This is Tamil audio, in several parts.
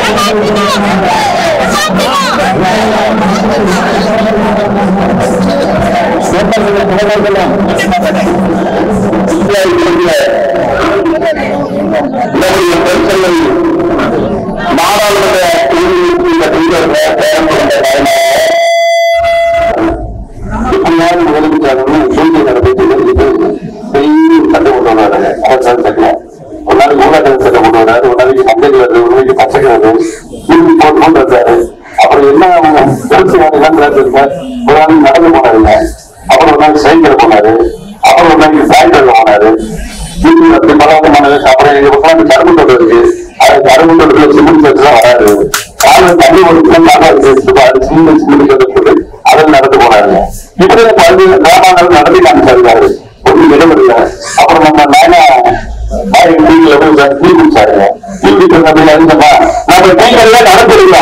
நாடாளுமன்ற இப்படியாவது முதலமைச்சர்களும் சூழ்நிலை நடத்தி பெரிய சட்டை கொண்டு வராங்க அரசாங்க சட்டம் ஒரு நாளைக்கு ஊராட்சி சட்டம் கொண்டு வராரு ஒரு நாளைக்கு மஞ்சள் வருது ஒரு நாளைக்கு பச்சை வருது இப்படி போட்டு கொண்டு வந்தாரு அப்புறம் என்ன கருத்து எல்லாம் இருக்க ஒரு நாளைக்கு நடந்து போனாருங்க அப்புறம் ஒரு நாளைக்கு சைக்கிள் போனாரு அப்புறம் ஒரு நாளைக்கு சாயந்தரம் போனாரு இப்படி பத்து பலவந்தமானது அப்புறம் எங்க பக்கம் கரும்பு இருக்கு அது கரும்பு தோட்டத்துல சிமெண்ட் சட்டு தான் வராது காலையில தண்ணி ஒரு நாளா இருக்கு அது சின்ன சிமெண்ட் சட்டு அதில் நடந்து போனாருங்க இப்படி பல்வேறு கிராமங்கள் நடத்தி காமிச்சாரு ஒன்றும் இடம் இல்லை அப்புறம் நம்ம நாயனா பாய் வீட்டுல போய் டீ குடிச்சாருங்க டீ குடிக்கிற அப்படின்னு அறிஞ்சமா நம்ம டீக்கல்ல நடந்துருக்கா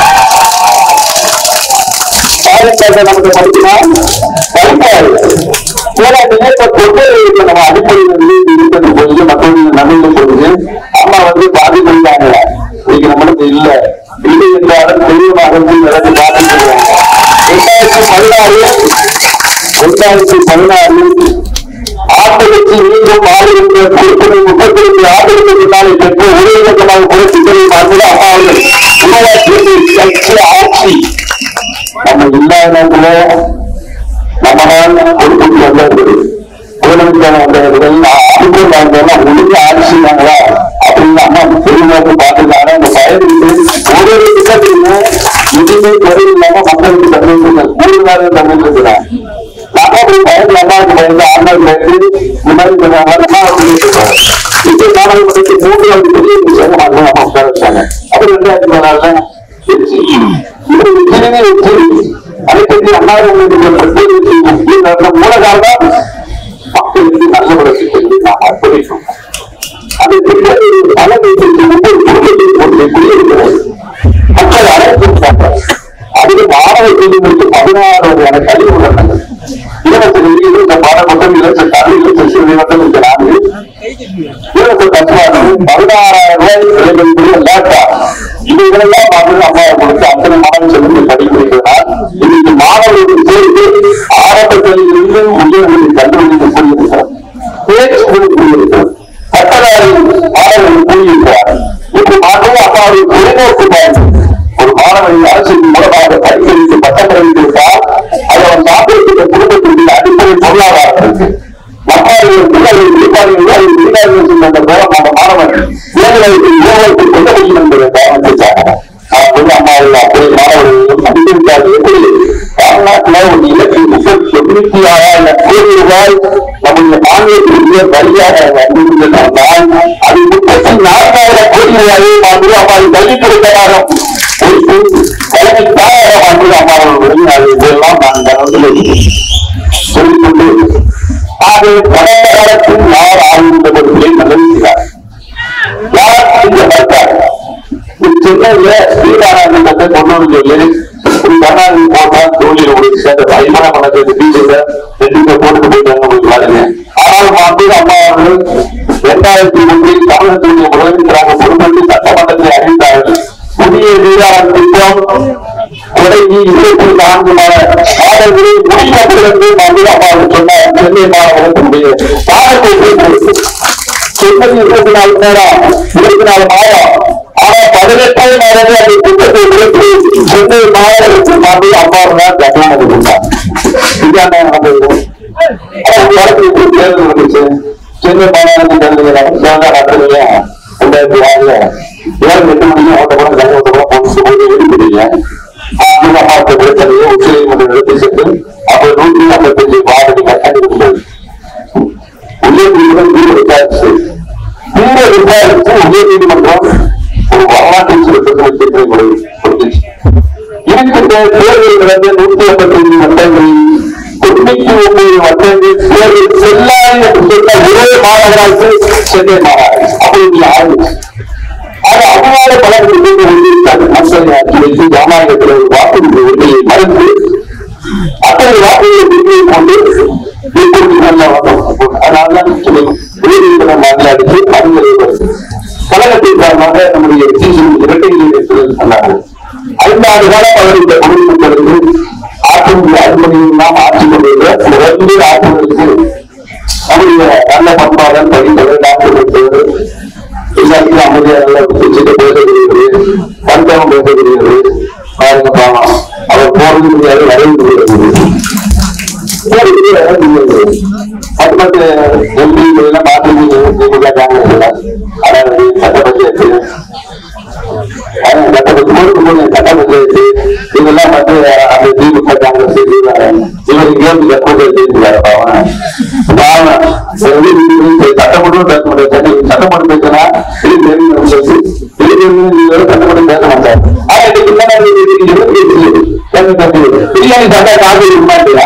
பாதிக்காத நமக்கு படிக்கணுமா படிக்காது போராட்டமே இப்ப கொண்டு இருக்க நம்ம அடிப்படையில் வந்து இருக்கிறது பொழுது மக்களுடைய நன்மையை பொழுது அம்மா வந்து பாதி பண்ணிட்டாங்க இன்னைக்கு நம்மளுக்கு இல்ல இல்லை என்றாலும் தெளிவாக வந்து நடந்து பாதிக்கிறாங்க ரெண்டாயிரத்தி பதினாறு ரெண்டாயிரத்தி பதினாறு ஆட்டத்திற்கு மீண்டும் ஆளுகின்ற பொறுப்புகள் முப்பத்தி ரெண்டு ஆண்டுகளுக்கு முன்னாலே பெற்ற ஒரே இலக்கமாக புரட்சிகளை மறந்து அம்மாவர்கள் உருவாக்கியது கட்சி ஆட்சி நம்ம இல்லாத நேரத்துல நம்ம தான் பொறுப்புக்கு வந்தார்கள் முதலமைச்சர் வந்தவர்கள் ஆட்சிக்கு வாழ்ந்தவங்க ஒழுங்கு ஆட்சி நாங்களா அப்படின்னு அம்மா பெருமாக்கு பார்த்துருக்காங்க அந்த பயனுக்கு ஒரு ஒரு திட்டத்திலுமே எதுவுமே குறை இல்லாம மக்களுக்கு தந்துருக்காங்க கூடுதலாக தந்துருக்கிறாங்க நாம போய் பயந்து அம்மாவுக்கு பயந்து ஆண்கள் பயந்து இந்த மாதிரி சொன்னாங்க அம்மா சொல்லிட்டு இப்போ மாணவர்களுக்கு மூன்றாவது பெரிய விஷயம் அம்மா உட்கார வச்சாங்க அப்புறம் ரெண்டாயிரத்தி பதினாறுல திருச்சி இப்படி சிறுநீர் வச்சு அனைத்து அண்ணா மூல காரணம் மக்களுக்கு நல்ல வளர்ச்சி சொல்லி நாம் அர்ப்பணிக்கும் அந்த திட்டத்தில் பல தேசத்தில் ஒவ்வொரு குடும்பத்தையும் கொண்டு குடியிருக்கிறது மக்கள் அனைத்து அதில் மாணவ கல்விகளுக்கு பதினாறு வகையான கல்வி உள்ளனர் இலவச கல்வியில் இந்த பாடமட்டம் இலவச கல்வி இலவச சிறுவை மட்டும் இந்த நான்கு இலவச தத்துவாதம் பதினாறாயிரம் ரூபாய் விலைமதிப்புள்ள லேப்டாப் இவைகளெல்லாம் வந்து அம்மாவை கொடுத்து அத்தனை மாணவ செல்வத்தை படிக்கிறதுனால் இன்னைக்கு மாணவர்களுக்கு சேர்த்து ஆரம்ப கல்வியிலிருந்து உயர்நிலை கல்லூரிக்கு கூறியிருக்கிறார் பேச்சு கூறியிருக்கிறார் பட்டதாரி மாணவர்கள் கூறியிருக்கிறார் இப்படி மாற்றவும் அம்மாவுடைய தொலைநோக்கு பார்த்து ஒரு மாணவனை அரசின் மூலமாக படித்து பட்டம் படித்திருந்தால் அது அவன் சாப்பிடுகின்ற குடும்பத்திற்கு அடிப்படை பொருளாதாரத்திற்கு மக்களுடைய பிள்ளைகள் தீபாவளி அதை தீபாவளி அந்த மூலம் அந்த மாணவன் வேலைவாய்ப்பு உருவாக்கி கொள்ள முடியும் என்பதை காரணத்திற்காக அப்படி அம்மாவில் அப்படி மாணவர்களையும் படித்திருக்காது எப்படி தமிழ்நாட்டில் ஒரு இலக்கு முப்பத்தி தொண்ணூத்தி ஆறாயிரம் கோடி ரூபாய் நம்முடைய மாநிலத்திற்கு வழியாக வந்திருந்தால் அது முப்பத்தி நான்காயிரம் கோடி ரூபாயை மாதிரி அம்மாவை கல்விக் கொடுத்ததாக பொறுப்பு தலைமை தாராளம் வந்து அம்மாவர்களுடன் அது இதெல்லாம் நான் கவனத்தில் சொல்லிக்கொண்டு ஆக கடந்த காலத்தில் யார் ஆளுநர்களை நல்லிருக்கிறார் யார் இந்த வர்க்கார் சென்னையில ஸ்ரீராமத்தை கொண்டு வந்து சொல்லி ஒரு கர்நாடகி போட்டா தோழியில் ஒரு சேர்ந்த பயமான பணத்தை டீச்சர்ல ரெண்டு போட்டு போயிட்டாங்க உங்களுக்கு பாருங்க ஆனால் மாண்பு அம்மா அவர்கள் இரண்டாயிரத்தி ஒன்றில் தமிழகத்துடைய முதலமைச்சராக பொறுப்பேற்று சட்டமன்றத்தை அறிவித்தார்கள் புதிய நீராளர் திட்டம் தொடங்கி இருபத்தி நான்கு மாத மாதங்களில் முடிக்கப்பட்டிருந்து மந்திரி அம்மாவுக்கு சொன்னார் சென்னை மாநகரத்தினுடைய பாடத்தை சென்னை இருபத்தி நாலு நேரம் இருபத்தி நாலு மாதம் ஆனா பதினெட்டாம் மாதமே அந்த திட்டத்தை விடுத்து சென்னை மாநகரத்து மந்திரி அம்மாவை தான் கட்டணம் கொடுத்தார் இதுதான் நடந்தது ஆனா ஒரு வாரத்துக்கு தேர்தல் வந்துச்சு சென்னை மாநகரத்து தேர்தல் நடந்தது ரெண்டாயிரத்தி ஆறுல ஏழு எட்டு மணிக்கு ஓட்ட கூட கை ஓட்ட கூட போட்டு போய் வெளியிடுறீங்க அம்மாவுக்கு பிரச்சனையை உச்ச நீதிமன்றம் நடத்தி சென்று அப்ப நூற்றி ஐம்பத்தஞ்சு வாரடி கட்டாயம் இருந்தது உயர் நீதிமன்றம் தீர்வு விசாரிச்சு தீர்வு விசாரிச்சு உயர் நீதிமன்றம் ஒரு வரலாற்று சிறப்பு தீர்ப்பை கொடுத்துச்சு இருக்கின்ற தேர்தல் நடந்த நூற்றி ஐம்பத்தஞ்சு வட்டங்களில் தொண்ணூத்தி ஒன்பது வட்டங்கள் தேர்தல் செல்லாது என்று சொன்ன ஒரே மாநகராட்சி சென்னை மாநகராட்சி அப்படி ஆரம்பிச்சு அது அதனால பலருக்கு மக்களை ஆட்சி வைத்து ஜனநாயகத்தில் ஒரு வாக்குறுதி உரிமையை மறுத்து அத்தனை வாக்குகளை திரும்பியை கொண்டு இப்பொழுது நல்ல வந்தோம் அதனால்தான் உயர்நீதிமன்றம் வாங்கி அடித்து பரிந்துரை கழகத்தின் காரணமாக நம்முடைய சீசன் இரட்டை ஆண்டு காலம் அவர் இந்த குடிமக்களுக்கு ஆட்சி அனுமதியெல்லாம் ஆட்சி கொண்டிருக்கிற சிறந்த ஆட்சிகளுக்கு அவருடைய நல்ல பண்பாளர் படித்தவர் டாக்டர் படித்தவர் எல்லாத்தையும் அமைதியாக நல்லா வச்சுட்டு பேசக்கூடியது பஞ்சம் பேசக்கூடியது பாருங்க பாவம் அவர் போறது முடியாது வரைய முடியாது அது மட்டும் எம்பி எல்லாம் பார்த்து அதாவது சட்டப்பஞ்சாயத்து சட்டப்பஞ்சாயத்து இதெல்லாம் வந்து அந்த திமுக காங்கிரஸ் இவர் இங்கே எப்போது ஜெயிச்சுக்காரு பாவம் பாவம் சட்டமன்றம் பேச முடியாது சட்டமன்றம் பேசினா இது தெரியும் சொல்லி இது தெரியும் சட்டமன்றம் பேச மாட்டார் ஆனா இன்னைக்கு என்ன பிரியாணி சாப்பிட்டா காசு இருக்க மாட்டேங்க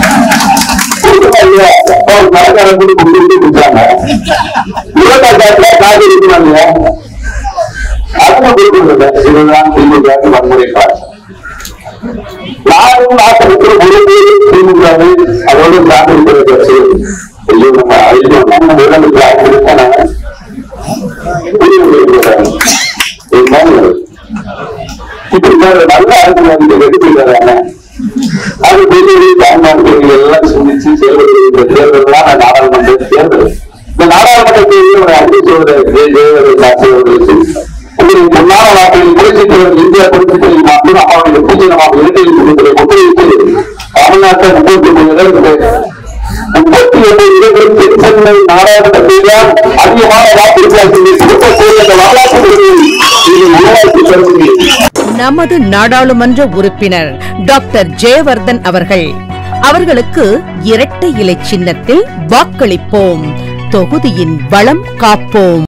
மரக்காரன் கூட கொடுத்து கொடுத்தாங்க இருபத்தாறு காசுல காசு இருக்குமாங்க அதுவும் கொடுக்குறது இதுதான் திமுக வன்முறை காசு நானும் நாட்டுக்கு ஒரு பேர் திமுகவை அதோடு சார்ந்து இருக்கிற கட்சி ஐயோ நம்ம ஐயோ நம்ம முதலமைச்சர் ஆகியிருக்கான இப்படி நல்ல அரசியல் வெற்றி அது பெரிய தாய்மார்கள் எல்லாம் சிந்திச்சு செயல்படுகிற இந்த தேர்தல் தான் நாடாளுமன்ற தேர்தல் இந்த நாடாளுமன்ற தேர்தல் ஒரு அன்பு சோதரர் அவர்களுக்கு உங்களுடைய முன்னாள் வாக்கில் புரட்சி தலைவர் இந்தியா புரட்சி தலைவர் மாற்றம் அவருடைய பூஜ்யமாக இரட்டையில் கொடுக்கிற முத்திரையிட்டு தமிழ்நாட்டை முப்பத்தி மூணு முப்பத்தி எட்டு இடங்கள் தென்சென்னை நாடாளுமன்றத்தில் அதிகமான வாக்கு வித்தியாசத்தில் கொடுக்கக்கூடிய அந்த வரலாற்று இது உருவாக்கி தருகிறேன் நமது நாடாளுமன்ற உறுப்பினர் டாக்டர் ஜெயவர்தன் அவர்கள் அவர்களுக்கு இரட்டை இலை சின்னத்தில் வாக்களிப்போம் தொகுதியின் வளம் காப்போம்